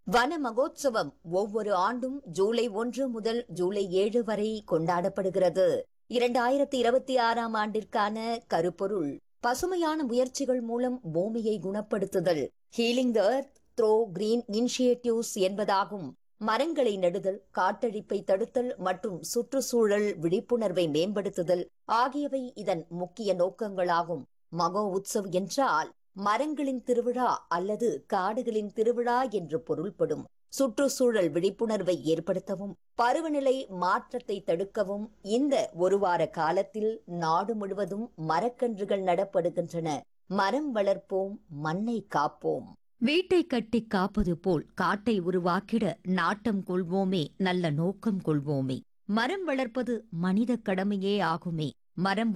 வன மகோத்சவம் ஒவ்வொரு ஆண்டும் ஜூலை ஒன்று முதல் ஜூலை ஏழு வரை கொண்டாடப்படுகிறது இரண்டாயிரத்தி இருபத்தி ஆறாம் ஆண்டிற்கான கருப்பொருள் பசுமையான முயற்சிகள் மூலம் பூமியை குணப்படுத்துதல் healing the earth through green initiatives என்பதாகும் மரங்களை நடுதல் காட்டழிப்பை தடுத்தல் மற்றும் சுற்றுச்சூழல் விழிப்புணர்வை மேம்படுத்துதல் ஆகியவை இதன் முக்கிய நோக்கங்களாகும் மகோ உற்சவ் என்றால் மரங்களின் திருவிழா அல்லது காடுகளின் திருவிழா என்று பொருள்படும் சுற்றுச்சூழல் விழிப்புணர்வை ஏற்படுத்தவும் பருவநிலை மாற்றத்தை தடுக்கவும் இந்த ஒரு வார காலத்தில் நாடு முழுவதும் மரக்கன்றுகள் நடப்படுகின்றன மரம் வளர்ப்போம் மண்ணை காப்போம் வீட்டை கட்டி காப்பது போல் காட்டை உருவாக்கிட நாட்டம் கொள்வோமே நல்ல நோக்கம் கொள்வோமே மரம் வளர்ப்பது மனித கடமையே ஆகுமே மரம்